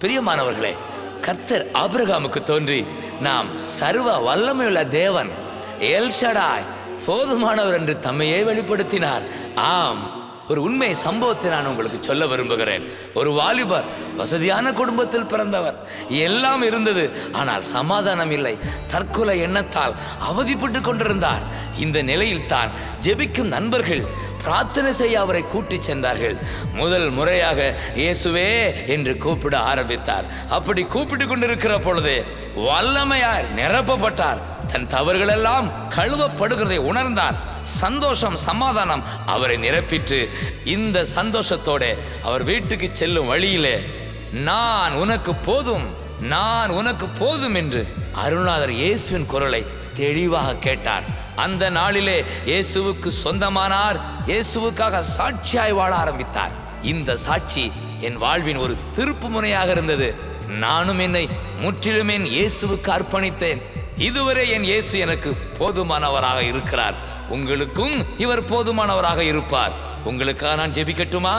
பிரியமானவர்களே கர்த்தர் ஆபிரகாமுக்கு தோன்றி நாம் சர்வ வல்லமையுள்ள தேவன் எல்ஷடாய் போதுமானவர் என்று தம்மையே வெளிப்படுத்தினார் ஆம் ஒரு உண்மை சம்பவத்தை நான் உங்களுக்கு சொல்ல விரும்புகிறேன் ஒரு வாலிபர் வசதியான குடும்பத்தில் பிறந்தவர் எல்லாம் இருந்தது ஆனால் சமாதானம் இல்லை தற்கொலை எண்ணத்தால் அவதிப்பட்டு கொண்டிருந்தார் இந்த நிலையில் தான் ஜெபிக்கும் நண்பர்கள் பிரார்த்தனை செய்ய அவரை கூட்டிச் சென்றார்கள் முதல் முறையாக இயேசுவே என்று கூப்பிட ஆரம்பித்தார் அப்படி கூப்பிட்டு கொண்டிருக்கிற பொழுது வல்லமையார் நிரப்பப்பட்டார் தன் தவறுகளெல்லாம் கழுவப்படுகிறதை உணர்ந்தார் சந்தோஷம் சமாதானம் அவரை நிரப்பிற்று இந்த சந்தோஷத்தோட அவர் வீட்டுக்கு செல்லும் வழியிலே நான் உனக்கு போதும் நான் உனக்கு போதும் என்று அருணாதர் இயேசுவின் குரலை தெளிவாக கேட்டார் அந்த நாளிலே இயேசுவுக்கு சொந்தமானார் இயேசுவுக்காக சாட்சியாய் வாழ ஆரம்பித்தார் இந்த சாட்சி என் வாழ்வின் ஒரு திருப்பு முனையாக இருந்தது நானும் என்னை முற்றிலும் என் இயேசுவுக்கு அர்ப்பணித்தேன் இதுவரை என் இயேசு எனக்கு போதுமானவராக இருக்கிறார் உங்களுக்கும் இவர் போதுமானவராக இருப்பார் உங்களுக்காக நான் ஜெபிக்கட்டுமா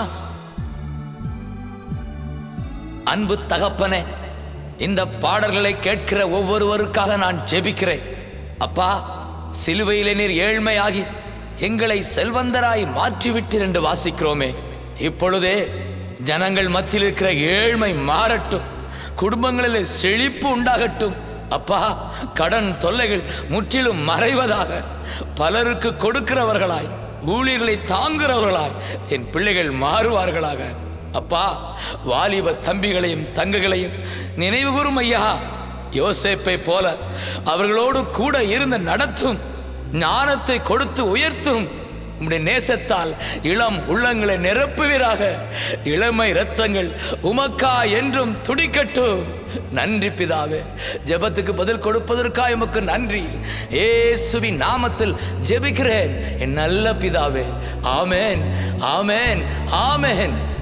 அன்பு தகப்பனே இந்த பாடல்களை கேட்கிற ஒவ்வொருவருக்காக நான் ஜெபிக்கிறேன் அப்பா சிலுவையிலே நீர் ஏழ்மையாகி எங்களை செல்வந்தராய் மாற்றிவிட்டீர் என்று வாசிக்கிறோமே இப்பொழுதே ஜனங்கள் மத்தியில் இருக்கிற ஏழ்மை மாறட்டும் குடும்பங்களில் செழிப்பு உண்டாகட்டும் அப்பா கடன் தொல்லைகள் முற்றிலும் மறைவதாக பலருக்கு கொடுக்கிறவர்களாய் ஊழியர்களை தாங்குகிறவர்களாய் என் பிள்ளைகள் மாறுவார்களாக அப்பா வாலிப தம்பிகளையும் தங்குகளையும் நினைவு கூறும் ஐயா யோசேப்பை போல அவர்களோடு கூட இருந்து நடத்தும் ஞானத்தை கொடுத்து உயர்த்தும் உம்முடைய நேசத்தால் இளம் உள்ளங்களை நிரப்புவீராக இளமை இரத்தங்கள் உமக்கா என்றும் துடிக்கட்டும் நன்றி பிதாவே ஜெபத்துக்கு பதில் கொடுப்பதற்காக உமக்கு நன்றி ஏசுவின் நாமத்தில் ஜெபிக்கிறேன் என் நல்ல பிதாவே ஆமேன் ஆமேன் ஆமேன்